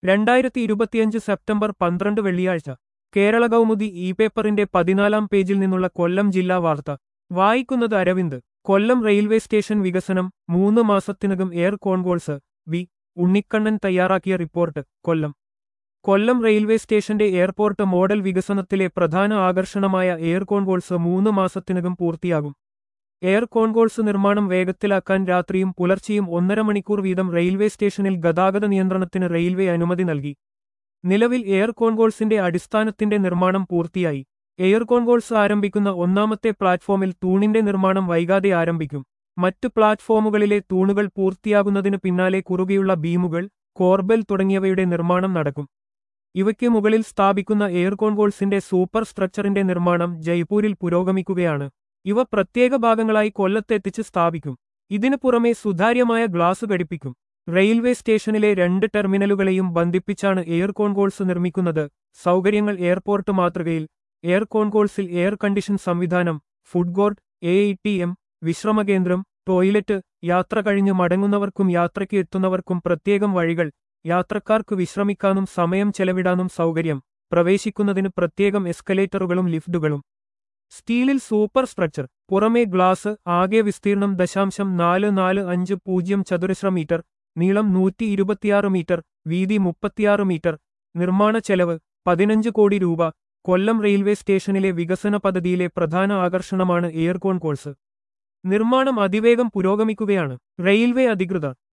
രണ്ടായിരത്തി ഇരുപത്തിയഞ്ച് സെപ്റ്റംബർ പന്ത്രണ്ട് വെള്ളിയാഴ്ച കേരള കൗമുദി ഇ പേപ്പറിന്റെ പതിനാലാം പേജിൽ നിന്നുള്ള കൊല്ലം ജില്ലാ വാർത്ത വായിക്കുന്നത് അരവിന്ദ് കൊല്ലം റെയിൽവേ സ്റ്റേഷൻ വികസനം മൂന്ന് മാസത്തിനകം എയർ കോൺകോൾസ് വി ഉണ്ണിക്കണ്ണൻ തയ്യാറാക്കിയ റിപ്പോർട്ട് കൊല്ലം കൊല്ലം റെയിൽവേ സ്റ്റേഷന്റെ എയർപോർട്ട് മോഡൽ വികസനത്തിലെ പ്രധാന ആകർഷണമായ എയർ കോൺകോൾസ് മൂന്ന് മാസത്തിനകം പൂർത്തിയാകും എയർ കോൺകോൾസ് നിർമ്മാണം വേഗത്തിലാക്കാൻ രാത്രിയും പുലർച്ചെയും ഒന്നര മണിക്കൂർ വീതം റെയിൽവേ സ്റ്റേഷനിൽ ഗതാഗത നിയന്ത്രണത്തിന് റെയിൽവേ അനുമതി നൽകി നിലവിൽ എയർ കോൺകോൾസിന്റെ അടിസ്ഥാനത്തിന്റെ നിർമ്മാണം പൂർത്തിയായി എയർ കോൺകോൾസ് ആരംഭിക്കുന്ന ഒന്നാമത്തെ പ്ലാറ്റ്ഫോമിൽ തൂണിന്റെ നിർമ്മാണം വൈകാതെ ആരംഭിക്കും മറ്റു പ്ലാറ്റ്ഫോമുകളിലെ തൂണുകൾ പൂർത്തിയാകുന്നതിനു പിന്നാലെ കുറുകെയുള്ള ബീമുകൾ കോർബൽ തുടങ്ങിയവയുടെ നിർമ്മാണം നടക്കും ഇവയ്ക്ക് മുകളിൽ സ്ഥാപിക്കുന്ന എയർ കോൺകോൾസിന്റെ സൂപ്പർ സ്ട്രക്ചറിന്റെ നിർമ്മാണം ജയ്പൂരിൽ പുരോഗമിക്കുകയാണ് ഇവ പ്രത്യേക ഭാഗങ്ങളായി കൊല്ലത്തെത്തിച്ച് സ്ഥാപിക്കും ഇതിനു പുറമെ സുതാര്യമായ ഗ്ലാസ് ഘടിപ്പിക്കും റെയിൽവേ സ്റ്റേഷനിലെ രണ്ട് ടെർമിനലുകളെയും ബന്ധിപ്പിച്ചാണ് എയർ കോൺകോൾസ് നിർമ്മിക്കുന്നത് സൗകര്യങ്ങൾ എയർപോർട്ട് മാതൃകയിൽ എയർ കോൺകോൾസിൽ എയർ കണ്ടീഷൻ സംവിധാനം food court A T M വിശ്രമകേന്ദ്രം ടോയ്ലറ്റ് യാത്ര കഴിഞ്ഞ് മടങ്ങുന്നവർക്കും യാത്രയ്ക്ക് എത്തുന്നവർക്കും പ്രത്യേകം വഴികൾ യാത്രക്കാർക്ക് വിശ്രമിക്കാനും സമയം ചെലവിടാനും സൗകര്യം പ്രവേശിക്കുന്നതിന് പ്രത്യേകം എസ്കലേറ്ററുകളും ലിഫ്റ്റുകളും സ്റ്റീലിൽ സൂപ്പർ സ്ട്രക്ചർ പുറമേ ഗ്ലാസ് ആകെ വിസ്തീർണം ദശാംശം നാല് നാല് അഞ്ച് പൂജ്യം ചതുരശ്ര മീറ്റർ നീളം നൂറ്റി ഇരുപത്തിയാറ് മീറ്റർ വീതി മുപ്പത്തിയാറ് മീറ്റർ നിർമ്മാണ ചെലവ് പതിനഞ്ച് കോടി രൂപ കൊല്ലം റെയിൽവേ സ്റ്റേഷനിലെ വികസന പദ്ധതിയിലെ പ്രധാന ആകർഷണമാണ് എയർ കോൺകോൾസ് നിർമ്മാണം അതിവേഗം പുരോഗമിക്കുകയാണ് റെയിൽവേ അധികൃതർ